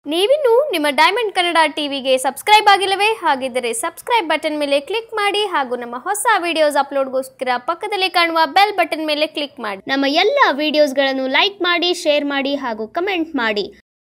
ನೀವಿನ್ನು ನಿಮ್ಮ ಡೈಮಂಡ್ ಕನ್ನಡ ಟಿವಿಗೆ ಸಬ್ಸ್ಕ್ರೈಬ್ ಆಗಿಲ್ಲವೇ ಹಾಗಿದ್ದರೆ ಸಬ್ಸ್ಕ್ರೈಬ್ ಬಟನ್ ಮೇಲೆ ಕ್ಲಿಕ್ ಮಾಡಿ ಹಾಗೂ ನಮ್ಮ ಹೊಸ ವಿಡಿಯೋಸ್ ಅಪ್ಲೋಡ್ಗೋಸ್ಕರ ಪಕ್ಕದಲ್ಲಿ ಕಾಣುವ ಬೆಲ್ ಬಟನ್ ಮೇಲೆ ಕ್ಲಿಕ್ ಮಾಡಿ ನಮ್ಮ ಎಲ್ಲ ವಿಡಿಯೋಸ್ಗಳನ್ನು ಲೈಕ್ ಮಾಡಿ ಶೇರ್ ಮಾಡಿ ಹಾಗೂ ಕಮೆಂಟ್ ಮಾಡಿ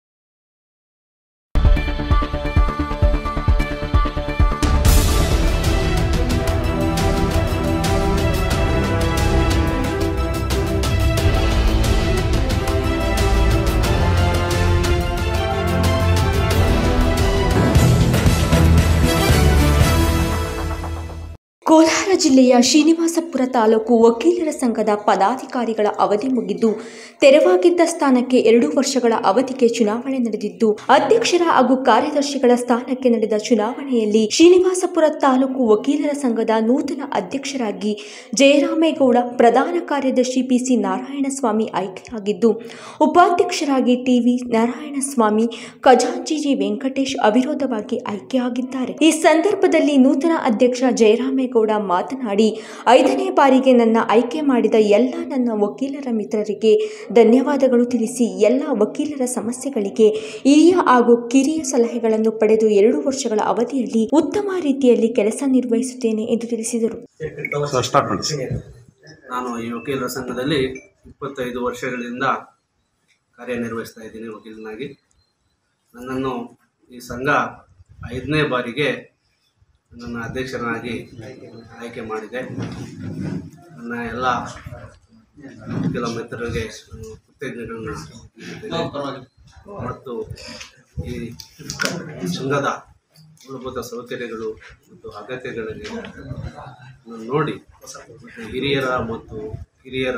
ಕೋಲಾರ ಜಿಲ್ಲೆಯ ಶ್ರೀನಿವಾಸಪುರ ತಾಲೂಕು ವಕೀಲರ ಸಂಘದ ಪದಾಧಿಕಾರಿಗಳ ಅವಧಿ ಮುಗಿದ್ದು ತೆರವಾಗಿದ್ದ ಸ್ಥಾನಕ್ಕೆ ಎರಡು ವರ್ಷಗಳ ಅವಧಿಗೆ ಚುನಾವಣೆ ನಡೆದಿದ್ದು ಅಧ್ಯಕ್ಷರ ಹಾಗೂ ಕಾರ್ಯದರ್ಶಿಗಳ ಸ್ಥಾನಕ್ಕೆ ನಡೆದ ಚುನಾವಣೆಯಲ್ಲಿ ಶ್ರೀನಿವಾಸಪುರ ತಾಲೂಕು ವಕೀಲರ ಸಂಘದ ನೂತನ ಅಧ್ಯಕ್ಷರಾಗಿ ಜಯರಾಮೇಗೌಡ ಪ್ರಧಾನ ಕಾರ್ಯದರ್ಶಿ ಪಿಸಿ ನಾರಾಯಣಸ್ವಾಮಿ ಆಯ್ಕೆಯಾಗಿದ್ದು ಉಪಾಧ್ಯಕ್ಷರಾಗಿ ಟಿವಿ ನಾರಾಯಣಸ್ವಾಮಿ ಖಜಾಂಚಿ ಜಿ ವೆಂಕಟೇಶ್ ಅವಿರೋಧವಾಗಿ ಆಯ್ಕೆಯಾಗಿದ್ದಾರೆ ಈ ಸಂದರ್ಭದಲ್ಲಿ ನೂತನ ಅಧ್ಯಕ್ಷ ಜಯರಾಮೇಗೌಡ ಮಾತನಾಡಿ ಐದನೇ ಬಾರಿಗೆ ನನ್ನ ಆಯ್ಕೆ ಮಾಡಿದ ಎಲ್ಲ ನನ್ನ ವಕೀಲರ ಮಿತ್ರರಿಗೆ ಧನ್ಯವಾದಗಳು ತಿಳಿಸಿ ಎಲ್ಲ ವಕೀಲರ ಸಮಸ್ಯೆಗಳಿಗೆ ಹಿರಿಯ ಹಾಗೂ ಕಿರಿಯ ಸಲಹೆಗಳನ್ನು ಪಡೆದು ಎರಡು ವರ್ಷಗಳ ಅವಧಿಯಲ್ಲಿ ಉತ್ತಮ ರೀತಿಯಲ್ಲಿ ಕೆಲಸ ನಿರ್ವಹಿಸುತ್ತೇನೆ ಎಂದು ತಿಳಿಸಿದರು ಸರ್ ಸ್ಟಾರ್ಟ್ ಮಾಡಿ ಸರ್. ನಾನು ಈ ವಕೀಲರ ಸಂಘದಲ್ಲಿ ಇಪ್ಪತ್ತೈದು ವರ್ಷಗಳಿಂದ ಕಾರ್ಯನಿರ್ವಹಿಸ್ತಾ ಇದ್ದೀನಿ ವಕೀಲನಾಗಿ ನನ್ನನ್ನು ಈ ಸಂಘ ಐದನೇ ಬಾರಿಗೆ ನನ್ನ ಅಧ್ಯಕ್ಷರನ್ನಾಗಿ ಆಯ್ಕೆ ಮಾಡಿದೆ ನನ್ನ ಎಲ್ಲ ವಕೀಲ ಮಿತ್ರರಿಗೆ ನಾನು ಕೃತಜ್ಞತೆಗಳನ್ನು ತಿಳಿಸುತ್ತೇನೆ. ಮತ್ತು ಈ ಸಂಘದ ಮೂಲಭೂತ ಸೌಕರ್ಯಗಳು ಮತ್ತು ಅಗತ್ಯಗಳಿಗೆ ನಾನು ನೋಡಿ ಮತ್ತು ಹಿರಿಯರ ಮತ್ತು ಹಿರಿಯರ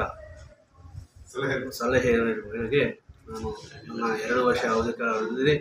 ಸಲಹೆಗಳಿಗೆ ನಾನು ನನ್ನ ಎರಡು ವರ್ಷ ಅವಧಿಕಾಲದಲ್ಲಿ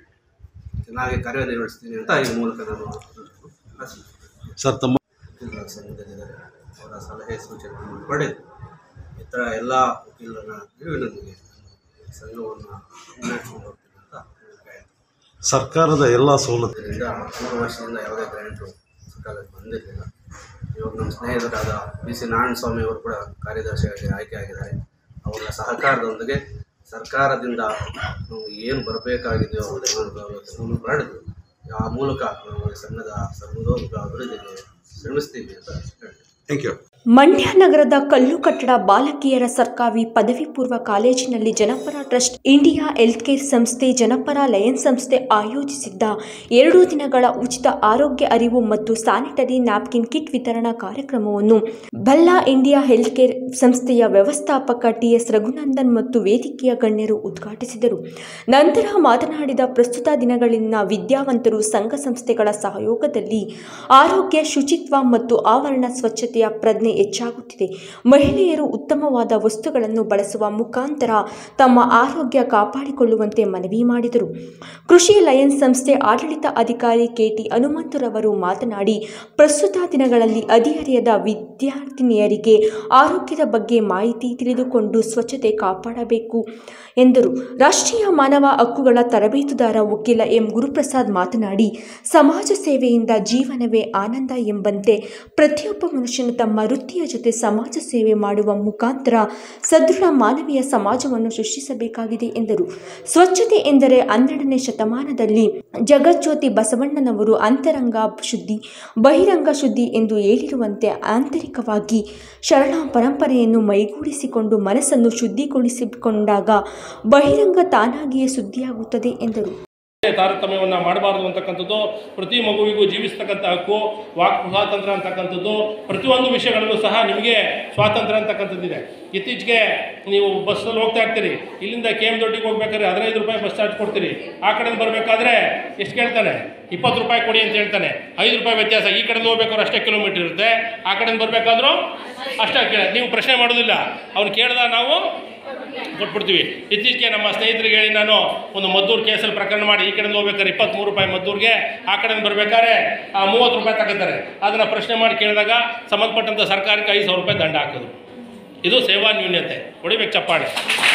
ಚೆನ್ನಾಗಿ ಕಾರ್ಯನಿರ್ವಹಿಸ್ತೀನಿ ಅಂತ ಈ ಮೂಲಕ ನಾನು ಆಶಿಸುತ್ತೇನೆ. ಸರ್ ತಮ್ಮ ವಕೀಲರ ಸಂಘದಲ್ಲಿದ್ದಾರೆ ಅವರ ಸಲಹೆ ಸೂಚನೆಗಳನ್ನು ಪಡೆದು ಇತರ ಎಲ್ಲ ವಕೀಲರ ನೆರವಿನೊಂದಿಗೆ ನಾನು ಸಂಘವನ್ನು ಮುನ್ನಡೆಸ್ಕೊಂಡು ಹೋಗ್ತೀನಿ ಅಂತ ಹೇಳ್ತಾ ಸರ್ಕಾರದ ಎಲ್ಲ ಸವಲತ್ತು ಇದರಿಂದ ಮೂರು ವರ್ಷದಿಂದ ಯಾವುದೇ ಗ್ರ್ಯಾಂಟು ಸರ್ಕಾರಕ್ಕೆ ಬಂದಿರಲಿಲ್ಲ ಇವಾಗ ನಮ್ಮ ಸ್ನೇಹಿತರಾದ ಬಿ ಸಿ ನಾರಾಯಣಸ್ವಾಮಿ ಅವರು ಕೂಡ ಕಾರ್ಯದರ್ಶಿಯಾಗಿ ಆಯ್ಕೆ ಆಗಿದ್ದಾರೆ ಅವರ ಸಹಕಾರದೊಂದಿಗೆ ಸರ್ಕಾರದಿಂದ ನಾವು ಏನು ಬರಬೇಕಾಗಿದೆಯೋ ಅದನ್ನು ಪಡೆದು ಆ ಮೂಲಕ ನಾವು ಈ ಸಂಘದ ಸರ್ವತೋಮುಖ ಅಭಿವೃದ್ಧಿಗೆ ಶ್ರಮಿಸ್ತೀವಿ ಅಂತ ಹೇಳ್ತೀನಿ ಥ್ಯಾಂಕ್ ಯು ಮಂಡ್ಯ ನಗರದ ಕಲ್ಲು ಕಟ್ಟಡ ಬಾಲಕಿಯರ ಸರ್ಕಾರಿ ಪದವಿ ಪೂರ್ವ ಕಾಲೇಜಿನಲ್ಲಿ ಜನಪರ ಟ್ರಸ್ಟ್ ಇಂಡಿಯಾ ಹೆಲ್ತ್ ಕೇರ್ ಸಂಸ್ಥೆ ಜನಪರ ಲಯನ್ಸ್ ಸಂಸ್ಥೆ ಆಯೋಜಿಸಿದ್ದ ಎರಡು ದಿನಗಳ ಉಚಿತ ಆರೋಗ್ಯ ಅರಿವು ಮತ್ತು ಸ್ಯಾನಿಟರಿ ನ್ಯಾಪ್ಕಿನ್ ಕಿಟ್ ವಿತರಣಾ ಕಾರ್ಯಕ್ರಮವನ್ನು ಭಲ್ಲಾ ಇಂಡಿಯಾ ಹೆಲ್ತ್ ಕೇರ್ ಸಂಸ್ಥೆಯ ವ್ಯವಸ್ಥಾಪಕ ಟಿಎಸ್ ರಘುನಂದನ್ ಮತ್ತು ವೇದಿಕೆಯ ಗಣ್ಯರು ಉದ್ಘಾಟಿಸಿದರು ನಂತರ ಮಾತನಾಡಿದ ಪ್ರಸ್ತುತ ದಿನಗಳಲ್ಲಿನ ವಿದ್ಯಾವಂತರು ಸಂಘ ಸಂಸ್ಥೆಗಳ ಸಹಯೋಗದಲ್ಲಿ ಆರೋಗ್ಯ ಶುಚಿತ್ವ ಮತ್ತು ಆವರಣ ಸ್ವಚ್ಛತೆಯ ಪ್ರಜ್ಞೆ ಹೆಚ್ಚಾಗುತ್ತಿದೆ ಮಹಿಳೆಯರು ಉತ್ತಮವಾದ ವಸ್ತುಗಳನ್ನು ಬಳಸುವ ಮುಖಾಂತರ ತಮ್ಮ ಆರೋಗ್ಯ ಕಾಪಾಡಿಕೊಳ್ಳುವಂತೆ ಮನವಿ ಮಾಡಿದರು ಕೃಷಿ ಲಯನ್ಸ್ ಸಂಸ್ಥೆ ಆಡಳಿತ ಅಧಿಕಾರಿ ಕೆಟಿ ಹನುಮಂತರವರು ಮಾತನಾಡಿ ಪ್ರಸ್ತುತ ದಿನಗಳಲ್ಲಿ ಹದಿಹರೆಯದ ವಿದ್ಯಾರ್ಥಿನಿಯರಿಗೆ ಆರೋಗ್ಯದ ಬಗ್ಗೆ ಮಾಹಿತಿ ತಿಳಿದುಕೊಂಡು ಸ್ವಚ್ಛತೆ ಕಾಪಾಡಬೇಕು ಎಂದರು ರಾಷ್ಟ್ರೀಯ ಮಾನವ ಹಕ್ಕುಗಳ ತರಬೇತುದಾರ ವಕೀಲ ಎಂ ಗುರುಪ್ರಸಾದ್ ಮಾತನಾಡಿ ಸಮಾಜ ಸೇವೆಯಿಂದ ಜೀವನವೇ ಆನಂದ ಎಂಬಂತೆ ಪ್ರತಿಯೊಬ್ಬ ಮನುಷ್ಯನು ತಮ್ಮ ವೃತ್ತಿಯ ಜೊತೆ ಸಮಾಜ ಸೇವೆ ಮಾಡುವ ಮುಖಾಂತರ ಸದೃಢ ಮಾನವೀಯ ಸಮಾಜವನ್ನು ಸೃಷ್ಟಿಸಬೇಕಾಗಿದೆ ಎಂದರು ಸ್ವಚ್ಛತೆ ಎಂದರೆ ಹನ್ನೆರಡನೇ ಶತಮಾನದಲ್ಲಿ ಜಗಜ್ಯೋತಿ ಬಸವಣ್ಣನವರು ಅಂತರಂಗ ಶುದ್ಧಿ ಬಹಿರಂಗ ಶುದ್ಧಿ ಎಂದು ಹೇಳಿರುವಂತೆ ಆಂತರಿಕವಾಗಿ ಶರಣ ಪರಂಪರೆಯನ್ನು ಮೈಗೂಡಿಸಿಕೊಂಡು ಮನಸ್ಸನ್ನು ಶುದ್ಧಿಗೊಳಿಸಿಕೊಂಡಾಗ ಬಹಿರಂಗ ತಾನಾಗಿಯೇ ಶುದ್ಧಿಯಾಗುತ್ತದೆ ಎಂದರು ತಾರತಮ್ಯವನ್ನು ಮಾಡಬಾರ್ದು ಅಂತಕ್ಕಂಥದ್ದು ಪ್ರತಿ ಮಗುವಿಗೂ ಜೀವಿಸ್ತಕ್ಕಂಥ ಹಕ್ಕು ವಾಕ್ ಸ್ವಾತಂತ್ರ್ಯ ಅಂತಕ್ಕಂಥದ್ದು ಪ್ರತಿಯೊಂದು ವಿಷಯಗಳಲ್ಲೂ ಸಹ ನಿಮಗೆ ಸ್ವಾತಂತ್ರ್ಯ ಅಂತಕ್ಕಂಥದ್ದಿದೆ ಇತ್ತೀಚೆಗೆ ನೀವು ಬಸ್ಸಲ್ಲಿ ಹೋಗ್ತಾ ಇರ್ತೀರಿ ಇಲ್ಲಿಂದ ಕೆ ಎಮ್ ದೊಡ್ಡಿಗೆ ಹೋಗ್ಬೇಕಾದ್ರೆ ಹದಿನೈದು ರೂಪಾಯಿ ಬಸ್ ಚಾರ್ಜ್ ಕೊಡ್ತೀರಿ ಆ ಕಡೆಯಿಂದ ಬರಬೇಕಾದ್ರೆ ಎಷ್ಟು ಕೇಳ್ತಾನೆ ಇಪ್ಪತ್ತು ರೂಪಾಯಿ ಕೊಡಿ ಅಂತ ಹೇಳ್ತಾನೆ ಐದು ರೂಪಾಯಿ ವ್ಯತ್ಯಾಸ ಈ ಕಡೆಯಿಂದ ಹೋಗ್ಬೇಕಾದ್ರೆ ಅಷ್ಟೇ ಕಿಲೋಮೀಟರ್ ಇರುತ್ತೆ ಆ ಕಡೆಯಿಂದ ಬರಬೇಕಾದ್ರೂ ಅಷ್ಟೇ ಕೇಳ ನೀವು ಪ್ರಶ್ನೆ ಮಾಡೋದಿಲ್ಲ ಅವ್ನು ಕೇಳ್ದ ನಾವು ಕೊಟ್ಬಿಡ್ತೀವಿ ಇತ್ತೀಚೆಗೆ ನಮ್ಮ ಸ್ನೇಹಿತರಿಗೆ ಹೇಳಿ ನಾನು ಒಂದು ಮದ್ದೂರು ಕೇಸಲ್ಲಿ ಪ್ರಕರಣ ಮಾಡಿ ಈ ಕಡೆಯಿಂದ ಹೋಗ್ಬೇಕಾದ್ರೆ ಇಪ್ಪತ್ತ್ಮೂರು ರೂಪಾಯಿ ಮದ್ದೂರಿಗೆ ಆ ಕಡೆಯಿಂದ ಬರಬೇಕಾದ್ರೆ ಮೂವತ್ತು ರೂಪಾಯಿ ತಗೋತಾರೆ ಅದನ್ನು ಪ್ರಶ್ನೆ ಮಾಡಿ ಕೇಳಿದಾಗ ಸಂಬಂಧಪಟ್ಟಂಥ ಸರ್ಕಾರಕ್ಕೆ ಐದು ಸಾವಿರ ರೂಪಾಯಿ ದಂಡ ಹಾಕೋದು ಇದು ಸೇವಾ ನ್ಯೂನ್ಯತೆ ಹೊಡಿಬೇಕು ಚಪ್ಪಾಳೆ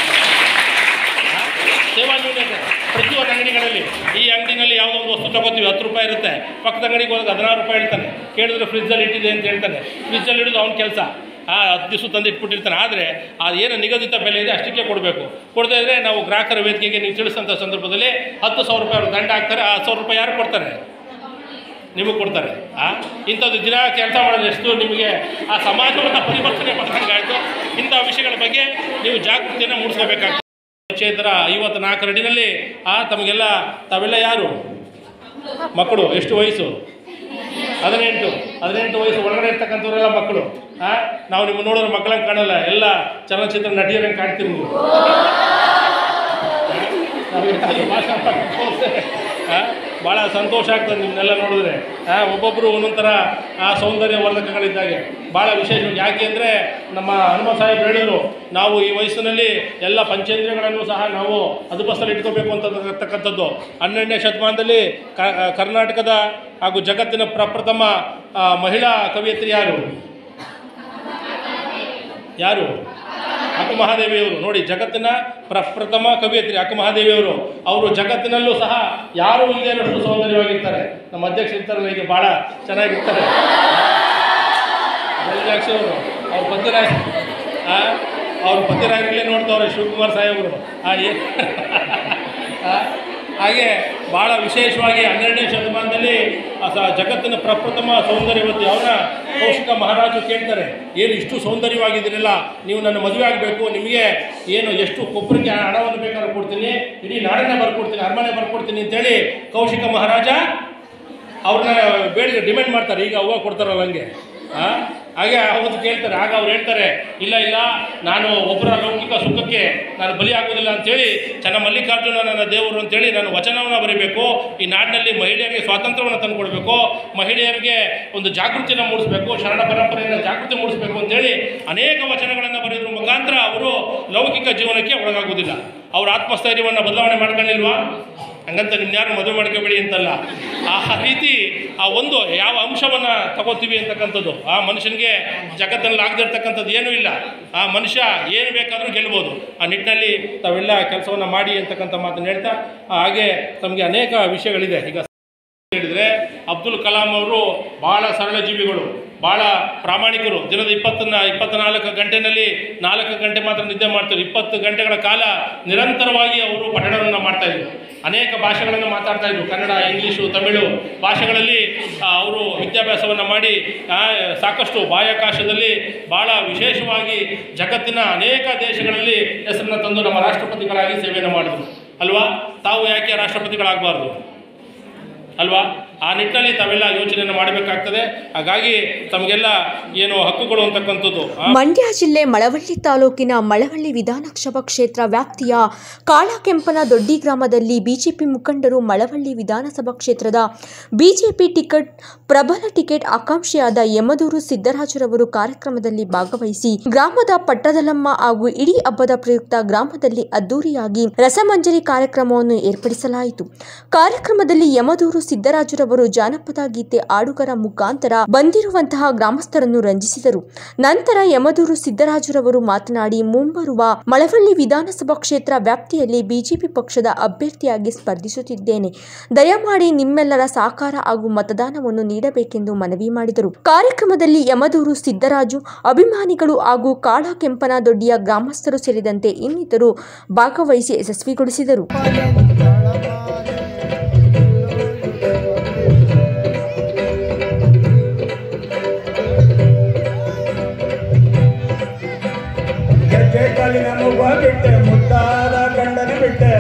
ಸೇವಾ ನ್ಯೂನ್ಯತೆ ಪ್ರತಿಯೊಂದು ಅಂಗಡಿಗಳಲ್ಲಿ ಈ ಅಂಗಡಿನಲ್ಲಿ ಯಾವುದೋ ಒಂದು ವಸ್ತು ತಗೋತೀವಿ ಹತ್ತು ರೂಪಾಯಿ ಇರುತ್ತೆ ಪಕ್ಕದ ಅಂಗಡಿಗೆ ಹೋದಾಗ ಹದಿನಾರು ರೂಪಾಯಿ ಹೇಳ್ತಾನೆ ಕೇಳಿದ್ರೆ ಫ್ರಿಜ್ಜಲ್ಲಿ ಇಟ್ಟಿದೆ ಅಂತ ಹೇಳ್ತಾನೆ ಫ್ರಿಜ್ಜಲ್ಲಿ ಇಡೋದು ಅವ್ನ ಕೆಲಸ ಆ ಹತ್ತು ದಿವಸ ತಂದು ಇಟ್ಬಿಟ್ಟಿರ್ತಾನೆ ಆದರೆ ಅದು ಏನು ನಿಗದಿತ ಬೆಲೆ ಇದೆ ಅಷ್ಟಕ್ಕೆ ಕೊಡಬೇಕು ಕೊಡದೇ ಇದ್ದರೆ ನಾವು ಗ್ರಾಹಕರ ವೇದಿಕೆಗೆ ನೀವು ತಿಳಿಸೋಂಥ ಸಂದರ್ಭದಲ್ಲಿ ಹತ್ತು ಸಾವಿರ ರೂಪಾಯಿ ಅವ್ರು ದಂಡ ಹಾಕ್ತಾರೆ ಆ ಸಾವಿರ ರೂಪಾಯಿ ಯಾರು ಕೊಡ್ತಾರೆ ನಿಮಗೆ ಕೊಡ್ತಾರೆ ಆ ಇಂಥದ್ದು ದಿನ ಕೆಲಸ ಮಾಡೋದು ಎಷ್ಟು ನಿಮಗೆ ಆ ಸಮಾಜವನ್ನು ಪರಿವರ್ತನೆ ಮಾಡ್ದಂಗಾಯ್ತು ಇಂಥ ವಿಷಯಗಳ ಬಗ್ಗೆ ನೀವು ಜಾಗೃತಿಯನ್ನು ಮೂಡಿಸ್ಕೋಬೇಕಾಗ್ತದೆ ಕ್ಷೇತ್ರ ಐವತ್ತು ನಾಲ್ಕು ಅಡಿನಲ್ಲಿ ಆ ತಮಗೆಲ್ಲ ತಾವೆಲ್ಲ ಯಾರು ಮಕ್ಕಳು ಎಷ್ಟು ವಯಸ್ಸು ಹದಿನೆಂಟು ಹದಿನೆಂಟು ವಯಸ್ಸು ಒಳಗಡೆ ಇರ್ತಕ್ಕಂಥವರೆಲ್ಲ ಮಕ್ಕಳು ಆ ನಾವು ನಿಮ್ಮ ನೋಡೋರು ಮಕ್ಕಳಂಗೆ ಕಾಣಲ್ಲ ಎಲ್ಲ ಚಲನಚಿತ್ರ ನಟಿಯರಂಗೆ ಕಾಣ್ತೀರಿ ನೀವು ಭಾಳ ಸಂತೋಷ ಆಗ್ತದೆ ನಿಮ್ಮನ್ನೆಲ್ಲ ನೋಡಿದ್ರೆ ಆ, ಒಬ್ಬೊಬ್ಬರು ಒಂದೊಂದು ಥರ ಆ ಸೌಂದರ್ಯ ವರ್ಧಕಗಳಿದ್ದಾಗೆ ಭಾಳ ವಿಶೇಷ ಯಾಕೆ ಅಂದರೆ ನಮ್ಮ ಹನುಮ ಸಾಹೇಬ್ ಹೇಳಿದರು ನಾವು ಈ ವಯಸ್ಸಿನಲ್ಲಿ ಎಲ್ಲ ಪಂಚೇಂದ್ರಿಯಗಳನ್ನು ಸಹ ನಾವು ಅದುಬಸ್ತಲ್ಲಿ ಇಟ್ಕೋಬೇಕು ಅಂತಕ್ಕಂಥದ್ದು ಹನ್ನೆರಡನೇ ಶತಮಾನದಲ್ಲಿ ಕ- ಕರ್ನಾಟಕದ ಹಾಗೂ ಜಗತ್ತಿನ ಪ್ರಪ್ರಥಮ ಆ, ಮಹಿಳಾ ಕವಿಯತ್ರಿ ಯಾರು ಯಾರು ಅಕ್ಕ ಮಹಾದೇವಿಯವರು ನೋಡಿ ಜಗತ್ತಿನ ಪ್ರಪ್ರಥಮ ಕವಿಯತ್ರಿ ಅಕ್ಕ ಮಹಾದೇವಿಯವರು ಅವರು ಜಗತ್ತಿನಲ್ಲೂ ಸಹ ಯಾರೂ ಇಲ್ಲದೇನಷ್ಟು ಸೌಂದರ್ಯವಾಗಿರ್ತಾರೆ ನಮ್ಮ ಅಧ್ಯಕ್ಷ ಇರ್ತಾರಲ್ಲ ಈಗ ಭಾಳ ಚೆನ್ನಾಗಿರ್ತಾರೆ ಜಲಜಾಕ್ಷ ಅವರು ಅವ್ರ ಪದ್ಯರಾಯ ಅವ್ರ ಪದ್ಯರಾಯರಲ್ಲೇ ನೋಡ್ತವ್ರೆ ಶಿವಕುಮಾರ್ ಸಾಹೇಬರು ಆ ಏ ಆ, ಹಾಗೆ ಭಾಳ ವಿಶೇಷವಾಗಿ ಹನ್ನೆರಡನೇ ಶತಮಾನದಲ್ಲಿ ಆ ಸ ಜಗತ್ತಿನ ಪ್ರಪ್ರಥಮ ಸೌಂದರ್ಯವತಿ ಅವರ ಕೌಶಿಕ ಮಹಾರಾಜರು ಕೇಳ್ತಾರೆ ಏನು ಇಷ್ಟು ಸೌಂದರ್ಯವಾಗಿದ್ದೀರಲ್ಲ ನೀವು ನನ್ನ ಮದುವೆ ಆಗಬೇಕು ನಿಮಗೆ ಏನು ಎಷ್ಟು ಕೊಬ್ಬರಿಗೆ ಹಣವನ್ನು ಬೇಕಾದ್ರೂ ಕೊಡ್ತೀನಿ ಇಡೀ ನಾಡನ್ನೇ ಬರ್ಕೊಡ್ತೀನಿ ಅರಮನೆ ಬರ್ಕೊಡ್ತೀನಿ ಅಂತೇಳಿ ಕೌಶಿಕ ಮಹಾರಾಜ ಅವ್ರನ್ನ ಬೇಡಿಕೆ ಡಿಮ್ಯಾಂಡ್ ಮಾಡ್ತಾರೆ ಈಗ ಅವ್ವ ಕೊಡ್ತಾರಲ್ಲ ಹಂಗೆ ಆ? ಹಾಗೆ ಅವತ್ತು ಕೇಳ್ತಾರೆ ಆಗ ಅವ್ರು ಹೇಳ್ತಾರೆ ಇಲ್ಲ ಇಲ್ಲ ನಾನು ಒಬ್ಬರ ಲೌಕಿಕ ಸುಖಕ್ಕೆ ನಾನು ಬಲಿ ಆಗೋದಿಲ್ಲ ಅಂತೇಳಿ ಚೆನ್ನ ಮಲ್ಲಿಕಾರ್ಜುನ ನನ್ನ ದೇವರು ಅಂತೇಳಿ ನಾನು ವಚನವನ್ನು ಬರೀಬೇಕು ಈ ನಾಡಿನಲ್ಲಿ ಮಹಿಳೆಯರಿಗೆ ಸ್ವಾತಂತ್ರ್ಯವನ್ನು ತಂದುಕೊಡ್ಬೇಕು ಮಹಿಳೆಯರಿಗೆ ಒಂದು ಜಾಗೃತಿಯನ್ನು ಮೂಡಿಸಬೇಕು ಶರಣ ಪರಂಪರೆಯನ್ನು ಜಾಗೃತಿ ಮೂಡಿಸಬೇಕು ಅಂತೇಳಿ ಅನೇಕ ವಚನಗಳನ್ನು ಬರೆಯೋದ್ರ ಮುಖಾಂತರ ಅವರು ಲೌಕಿಕ ಜೀವನಕ್ಕೆ ಒಳಗಾಗೋದಿಲ್ಲ ಅವ್ರ ಆತ್ಮಸ್ಥೈರ್ಯವನ್ನು ಬದಲಾವಣೆ ಮಾಡ್ಕೊಳ್ಳಿಲ್ವಾ ಹಂಗಂತ ನಿಮ್ನ ಯಾರು ಮದುವೆ ಮಾಡ್ಕೋಬೇಡಿ ಅಂತಲ್ಲ ಆ ರೀತಿ ಆ ಒಂದು ಯಾವ ಅಂಶವನ್ನು ತಗೋತೀವಿ ಅಂತಕ್ಕಂಥದ್ದು ಆ ಮನುಷ್ಯನಿಗೆ ಜಗತ್ತಲ್ಲಿ ಆಗದಿರ್ತಕ್ಕಂಥದ್ದು ಏನೂ ಇಲ್ಲ ಆ ಮನುಷ್ಯ ಏನು ಬೇಕಾದರೂ ಗೆಲ್ಬೋದು ಆ ನಿಟ್ಟಿನಲ್ಲಿ ತಾವೆಲ್ಲ ಕೆಲಸವನ್ನು ಮಾಡಿ ಅಂತಕ್ಕಂಥ ಮಾತನ್ನು ಹೇಳ್ತಾ ಹಾಗೆ ತಮಗೆ ಅನೇಕ ವಿಷಯಗಳಿದೆ ಈಗ ಹೇಳಿದರೆ ಅಬ್ದುಲ್ ಕಲಾಂ ಅವರು ಭಾಳ ಸರಳ ಜೀವಿಗಳು ಭಾಳ ಪ್ರಾಮಾಣಿಕರು ದಿನದ ಇಪ್ಪತ್ತನ್ನ ಇಪ್ಪತ್ನಾಲ್ಕು ಗಂಟೆನಲ್ಲಿ ನಾಲ್ಕು ಗಂಟೆ ಮಾತ್ರ ನಿದ್ದೆ ಮಾಡ್ತಾರೆ ಇಪ್ಪತ್ತು ಗಂಟೆಗಳ ಕಾಲ ನಿರಂತರವಾಗಿ ಅವರು ಪಠಣವನ್ನು ಮಾಡ್ತಾಯಿದ್ರು ಅನೇಕ ಭಾಷೆಗಳನ್ನು ಮಾತಾಡ್ತಾ ಇದ್ರು ಕನ್ನಡ ಇಂಗ್ಲೀಷು ತಮಿಳು ಭಾಷೆಗಳಲ್ಲಿ ಆ, ಅವರು ವಿದ್ಯಾಭ್ಯಾಸವನ್ನು ಮಾಡಿ ಆ, ಸಾಕಷ್ಟು ಬಾಹ್ಯಾಕಾಶದಲ್ಲಿ ಭಾಳ ವಿಶೇಷವಾಗಿ ಜಗತ್ತಿನ ಅನೇಕ ದೇಶಗಳಲ್ಲಿ ಹೆಸರನ್ನು ತಂದು ನಮ್ಮ ರಾಷ್ಟ್ರಪತಿಗಳಾಗಿ ಸೇವೆಯನ್ನು ಮಾಡಿದ್ರು ಅಲ್ವಾ ತಾವು ಯಾಕೆ ರಾಷ್ಟ್ರಪತಿಗಳಾಗಬಾರ್ದು ಅಲ್ವಾ ಆ ನಿಟ್ಟಿನಲ್ಲಿ ತಾವೆಲ್ಲ ಯೋಚನೆಯನ್ನು ಮಾಡಬೇಕಾಗ್ತದೆ ಹಾಗಾಗಿ ತಮಗೆಲ್ಲ ಏನು ಹಕ್ಕುಗಳು ಅಂತಕ್ಕಂಥದ್ದು ಆ, ಮಂಡ್ಯ ಜಿಲ್ಲೆ ಮಳವಳ್ಳಿ ತಾಲೂಕಿನ ಮಳವಳ್ಳಿ ವಿಧಾನಸಭಾ ಕ್ಷೇತ್ರ ವ್ಯಾಪ್ತಿಯ ಕಾಳಕೆಂಪನ ದೊಡ್ಡಿ ಗ್ರಾಮದಲ್ಲಿ ಬಿಜೆಪಿ ಮುಖಂಡರು ಮಳವಳ್ಳಿ ವಿಧಾನಸಭಾ ಕ್ಷೇತ್ರದ ಬಿಜೆಪಿ ಟಿಕೆಟ್ ಪ್ರಬಲ ಟಿಕೆಟ್ ಆಕಾಂಕ್ಷಿಯಾದ ಯಮದೂರು ಸಿದ್ದರಾಜರವರು ಕಾರ್ಯಕ್ರಮದಲ್ಲಿ ಭಾಗವಹಿಸಿ ಗ್ರಾಮದ ಪಟ್ಟದಲಮ್ಮ ಹಾಗೂ ಇಡೀ ಹಬ್ಬದ ಪ್ರಯುಕ್ತ ಗ್ರಾಮದಲ್ಲಿ ಅದ್ದೂರಿಯಾಗಿ ರಸಮಂಜರಿ ಕಾರ್ಯಕ್ರಮವನ್ನು ಏರ್ಪಡಿಸಲಾಯಿತು ಕಾರ್ಯಕ್ರಮದಲ್ಲಿ ಯಮದೂರು ಸಿದ್ದರಾಜರವರು ಜಾನಪದ ಗೀತೆ ಆಡುಗರ ಮುಖಾಂತರ ಬಂದಿರುವಂತಹ ಗ್ರಾಮಸ್ಥರನ್ನು ರಂಜಿಸಿದರು ನಂತರ ಯಮದೂರು ಸಿದ್ದರಾಜರವರು ಮಾತನಾಡಿ ಮುಂಬರುವ ಮಳವಳ್ಳಿ ವಿಧಾನಸಭಾ ಕ್ಷೇತ್ರ ವ್ಯಾಪ್ತಿಯಲ್ಲಿ ಬಿಜೆಪಿ ಪಕ್ಷದ ಅಭ್ಯರ್ಥಿಯಾಗಿ ಸ್ಪರ್ಧಿಸುತ್ತಿದ್ದೇನೆ ದಯಮಾಡಿ ನಿಮ್ಮೆಲ್ಲರ ಸಹಕಾರ ಹಾಗೂ ಮತದಾನವನ್ನು ನೀಡಬೇಕೆಂದು ಮನವಿ ಮಾಡಿದರು ಕಾರ್ಯಕ್ರಮದಲ್ಲಿ ಯಮದೂರು ಸಿದ್ದರಾಜು ಅಭಿಮಾನಿಗಳು ಹಾಗೂ ಕಾಳ ಕೆಂಪನ ದೊಡ್ಡಿಯ ಗ್ರಾಮಸ್ಥರು ಸೇರಿದಂತೆ ಇನ್ನಿತರು ಭಾಗವಹಿಸಿ ಯಶಸ್ವಿಗೊಳಿಸಿದರು ಗೆಜ್ಜೆ ಕಾಲಿನ ಮುಗ ಬಿಟ್ಟೆ ಮುದ್ದಾದ ಗಂಡನ ಬಿಟ್ಟೆ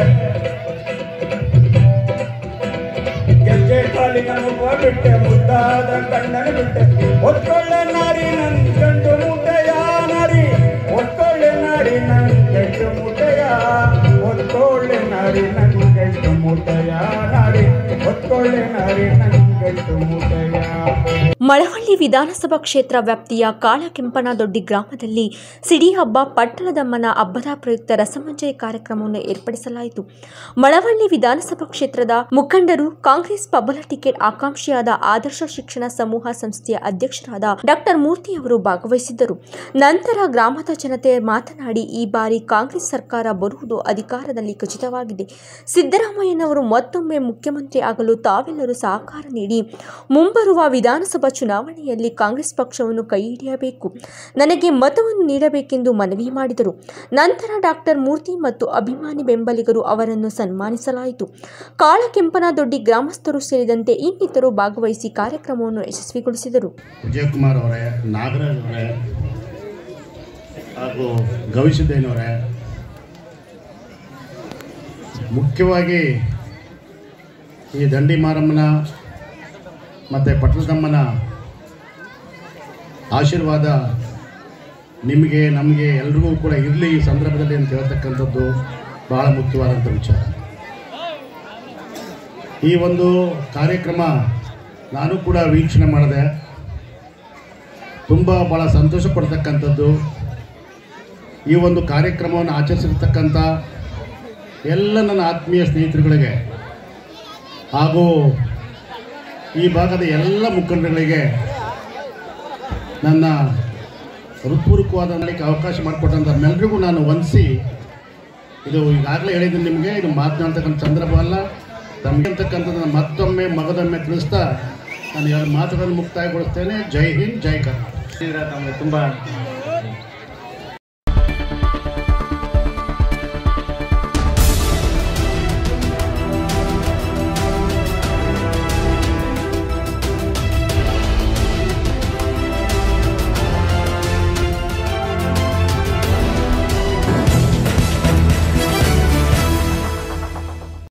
ಗೆಜ್ಜೆ ಕಾಲಿನ ಮುಗ ಬಿಟ್ಟೆ ಮುದ್ದಾದ ಗಂಡನ ಬಿಟ್ಟೆ ಒತ್ಕೊಳ್ಳೆ ನಾರಿ ನನ್ ಗಂಡು ಮುಟ್ಟೆಯ ನಾರಿ ಒತ್ಕೊಳ್ಳೆ ನಾರಿ ನನ್ ಗಂಡು ಮುಟ್ಟೆಯ ಒತ್ಕೊಳ್ಳೆ ನಾರಿ ನನ್ ಗಂಡು ಮುಟ್ಟೆಯ ನಾರಿ ಒತ್ಕೊಳ್ಳೆ ನಾರಿ ನನ್ ಗಂಡು ಮುಟ್ಟೆಯ ಮಳವಳ್ಳಿ ವಿಧಾನಸಭಾ ಕ್ಷೇತ್ರ ವ್ಯಾಪ್ತಿಯ ಕಾಳಕೆಂಪನದೊಡ್ಡಿ ಗ್ರಾಮದಲ್ಲಿ ಸಿಡಿ ಹಬ್ಬ ಪಟ್ಟಣದಮ್ಮನ ಹಬ್ಬದ ಪ್ರಯುಕ್ತ ರಸಮಂಜರಿ ಕಾರ್ಯಕ್ರಮವನ್ನು ಏರ್ಪಡಿಸಲಾಯಿತು ಮಳವಳ್ಳಿ ವಿಧಾನಸಭಾ ಕ್ಷೇತ್ರದ ಮುಖಂಡರು ಕಾಂಗ್ರೆಸ್ ಪ್ರಬಲ ಟಿಕೆಟ್ ಆಕಾಂಕ್ಷಿಯಾದ ಆದರ್ಶ ಶಿಕ್ಷಣ ಸಮೂಹ ಸಂಸ್ಥೆಯ ಅಧ್ಯಕ್ಷರಾದ ಡಾಕ್ಟರ್ ಮೂರ್ತಿ ಅವರು ಭಾಗವಹಿಸಿದ್ದರು ನಂತರ ಗ್ರಾಮದ ಜನತೆ ಮಾತನಾಡಿ ಈ ಬಾರಿ ಕಾಂಗ್ರೆಸ್ ಸರ್ಕಾರ ಬರುವುದು ಅಧಿಕಾರದಲ್ಲಿ ಖಚಿತವಾಗಿದೆ ಸಿದ್ದರಾಮಯ್ಯನವರು ಮತ್ತೊಮ್ಮೆ ಮುಖ್ಯಮಂತ್ರಿ ಆಗಲು ತಾವೆಲ್ಲರೂ ಸಹಕಾರ ನೀಡಿ ಮುಂಬರುವ ವಿಧಾನಸಭಾ ಚುನಾವಣೆಯಲ್ಲಿ ಕಾಂಗ್ರೆಸ್ ಪಕ್ಷವನ್ನು ಕೈಹಿಡಿಯಬೇಕು ನನಗೆ ಮತವನ್ನು ನೀಡಬೇಕೆಂದು ಮನವಿ ಮಾಡಿದರು ನಂತರ ಡಾಕ್ಟರ್ ಮೂರ್ತಿ ಮತ್ತು ಅಭಿಮಾನಿ ಬೆಂಬಲಿಗರು ಅವರನ್ನು ಸನ್ಮಾನಿಸಲಾಯಿತು ಕಾಳಕೆಂಪನದೊಡ್ಡಿ ಗ್ರಾಮಸ್ಥರು ಸೇರಿದಂತೆ ಇನ್ನಿತರು ಭಾಗವಹಿಸಿ ಕಾರ್ಯಕ್ರಮವನ್ನು ಯಶಸ್ವಿಗೊಳಿಸಿದರು ವಿಜಯಕುಮಾರ್ ಅವರೇ ನಾಗರಾಜ್ ಅವರೇ ಹಾಗೂ ಗವಿಸಿದ್ದೇನವರೇ ಮುಖ್ಯವಾಗಿ ಈ ದಂಡಿ ಮಾರಮ್ಮನ ಮತ್ತು ಪಟ್ಟಣದಮ್ಮನ ಆಶೀರ್ವಾದ ನಿಮಗೆ ನಮಗೆ ಎಲ್ರಿಗೂ ಕೂಡ ಇರಲಿ ಈ ಸಂದರ್ಭದಲ್ಲಿ ಅಂತ ಹೇಳ್ತಕ್ಕಂಥದ್ದು ಬಹಳ ಮುಖ್ಯವಾದಂಥ ವಿಚಾರ ಈ ಒಂದು ಕಾರ್ಯಕ್ರಮ ನಾನು ಕೂಡ ವೀಕ್ಷಣೆ ಮಾಡಿದೆ ತುಂಬ ಭಾಳ ಸಂತೋಷ ಪಡ್ತಕ್ಕಂಥದ್ದು ಈ ಒಂದು ಕಾರ್ಯಕ್ರಮವನ್ನು ಆಚರಿಸಿರ್ತಕ್ಕಂಥ ಎಲ್ಲ ನನ್ನ ಆತ್ಮೀಯ ಸ್ನೇಹಿತರುಗಳಿಗೆ ಹಾಗೂ ಈ ಭಾಗದ ಎಲ್ಲ ಮುಖಂಡರುಗಳಿಗೆ ನನ್ನ ಹೃತ್ಪೂರ್ವಕವಾದ ಮಾಡಲಿಕ್ಕೆ ಅವಕಾಶ ಮಾಡಿಕೊಟ್ಟಂಥ ನಮ್ಮೆಲ್ಲರಿಗೂ ನಾನು ವಂದಿಸಿ ಇದು ಈಗಾಗಲೇ ಹೇಳಿದ್ದೀನಿ ನಿಮಗೆ ಇದು ಮಾತನಾಡ್ತಕ್ಕಂಥ ಸಂದರ್ಭ ಅಲ್ಲ ತಮಗೆ ಅಂತಕ್ಕಂಥದ್ದನ್ನು ಮತ್ತೊಮ್ಮೆ ಮಗದೊಮ್ಮೆ ತಿಳಿಸ್ತಾ ನಾನು ಎರಡು ಮಾತುಗಳನ್ನು ಮುಕ್ತಾಯಗೊಳಿಸ್ತೇನೆ ಜೈ ಹಿಂದ್ ಜೈ ಕರ್ನಾಟಕ ತಮಗೆ ತುಂಬ